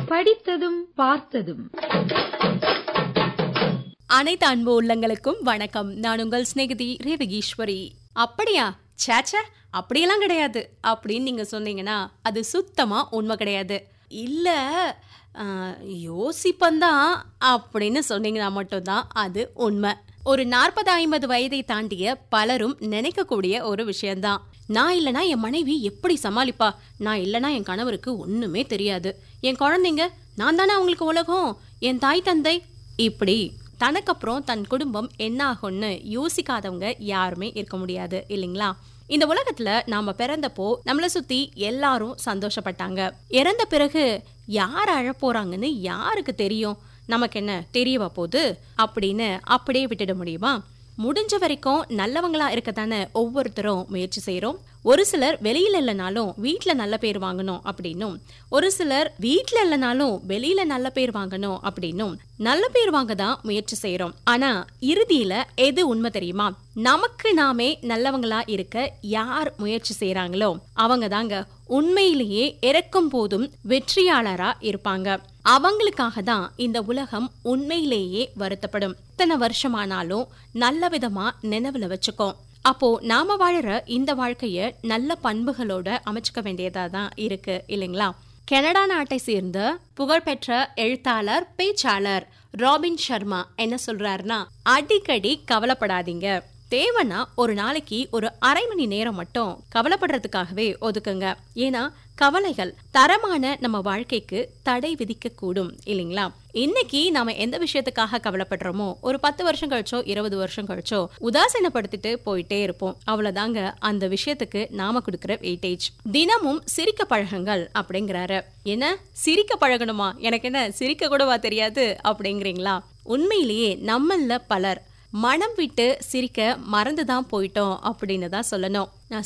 படித்ததும் பார்த்ததும் அனைத்து அன்பு உள்ளங்களுக்கும் வணக்கம் நான் உங்கள் சிநேகிதி ரேவகீஸ்வரி அப்படியா சேச்சே அப்படியெல்லாம் கிடையாது அப்படின்னு நீங்க சொன்னீங்கன்னா அது சுத்தமா உண்மை கிடையாது இல்ல ஆஹ், யோசிப்பந்தான் அப்படின்னு சொன்னீங்கன்னா மட்டும்தான் அது உண்மை ஒரு நாற்பது ஐம்பது வயதை தாண்டிய பலரும் நினைக்கக்கூடிய ஒரு விஷயம்தான் நான் இல்லனா என் மனைவி எப்படி சமாளிப்பா நான் இல்லனா என் கணவருக்கு ஒண்ணுமே தெரியாது என் குழந்தைங்க நான் தானே அவங்களுக்கு உலகம் என் தாய் தந்தை இப்படி தனக்கப்புறம் தன் குடும்பம் என்ன ஆகும்னு யோசிக்காதவங்க யாருமே இருக்க முடியாது இல்லைங்களா இந்த உலகத்துல நாம பிறந்தப்போ நம்மளை சுத்தி எல்லாரும் சந்தோஷப்பட்டாங்க இறந்த பிறகு யார் அழப்போறாங்கன்னு யாருக்கு தெரியும் நமக்கு என்ன தெரியவா போகுது அப்படின்னு அப்படியே விட்டுட முடியுமா முடிஞ்ச வரைக்கும் நல்லவங்களா இருக்கத்தானே ஒவ்வொருத்தரும் முயற்சி செய்றோம் ஒரு சிலர் வெளியில இல்லைனாலும் வீட்ல நல்ல பேர் வாங்கணும் அப்படின்னும் ஒரு சிலர் வீட்ல இல்லைனாலும் வெளியில நல்ல பேர் வாங்கணும் அப்படின்னும் நல்ல பேர் வாங்க தான் முயற்சி செய்றோம் ஆனா இறுதியில எது உண்மை தெரியுமா நமக்கு நாமே நல்லவங்களா இருக்க யார் முயற்சி செய்றாங்களோ அவங்க தாங்க உண்மையிலேயே இறக்கும் போதும் வெற்றியாளரா இருப்பாங்க அவங்களுக்காக தான் இந்த உலகம் உண்மையிலேயே வருத்தப்படும் இத்தனை வருஷமானாலும் நல்ல விதமா நினைவுல வச்சுக்கோ அப்போ நாம வாழற இந்த வாழ்க்கைய நல்ல பண்புகளோட அமைச்சுக்க வேண்டியதா தான் இருக்கு இல்லைங்களா கனடா நாட்டை சேர்ந்த புகழ்பெற்ற எழுத்தாளர் பேச்சாளர் ராபின் சர்மா என்ன சொல்றாருன்னா அடிக்கடி கவலைப்படாதீங்க தேவைன்னா ஒரு நாளைக்கு ஒரு அரை மணி நேரம் மட்டும் கவலைப்படுறதுக்காகவே ஒதுக்குங்க ஏன்னா கவலைகள் தரமான நம்ம வாழ்க்கைக்கு தடை விதிக்க கூடும் இல்லைங்களா இன்னைக்கு நாம எந்த விஷயத்துக்காக கவலைப்படுறோமோ ஒரு பத்து வருஷம் கழிச்சோ இருபது வருஷம் கழிச்சோ உதாசீனப்படுத்திட்டு போயிட்டே இருப்போம் அவ்வளவுதாங்க அந்த விஷயத்துக்கு நாம கொடுக்கிற வெயிட்டேஜ் தினமும் சிரிக்க பழகுங்கள் அப்படிங்கிறாரு என்ன சிரிக்க பழகணுமா எனக்கு என்ன சிரிக்க கூடவா தெரியாது அப்படிங்கிறீங்களா உண்மையிலேயே நம்மள பலர் மனம் விட்டு சிரிக்க மறந்து தான் போயிட்டோம் அப்படின்னு தான் சொல்லணும் நான்